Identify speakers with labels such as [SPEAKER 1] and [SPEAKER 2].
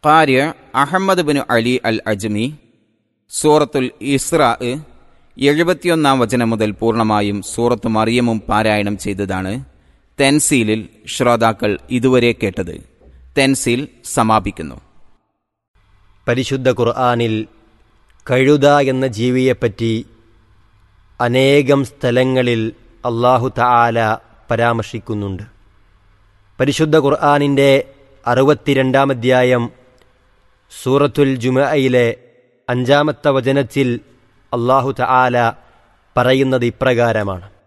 [SPEAKER 1] കാര്യ Ahmed bin Ali al Ajmi സൂറത്തുൽ Isra എഴുപത്തിയൊന്നാം വചനം മുതൽ പൂർണ്ണമായും സൂറത്ത് മറിയമും പാരായണം ചെയ്തതാണ് തെൻസീലിൽ ശ്രോതാക്കൾ ഇതുവരെ കേട്ടത് തെൻസീൽ സമാപിക്കുന്നു
[SPEAKER 2] പരിശുദ്ധ ഖുർആാനിൽ കഴുത എന്ന ജീവിയെപ്പറ്റി അനേകം സ്ഥലങ്ങളിൽ അള്ളാഹു തആല പരാമർശിക്കുന്നുണ്ട് പരിശുദ്ധ ഖുർആാനിൻ്റെ അറുപത്തിരണ്ടാം അധ്യായം സൂറത്തുൽ ജുമയിലെ അഞ്ചാമത്തെ വചനത്തിൽ അള്ളാഹു തആല പറയുന്നത് ഇപ്രകാരമാണ്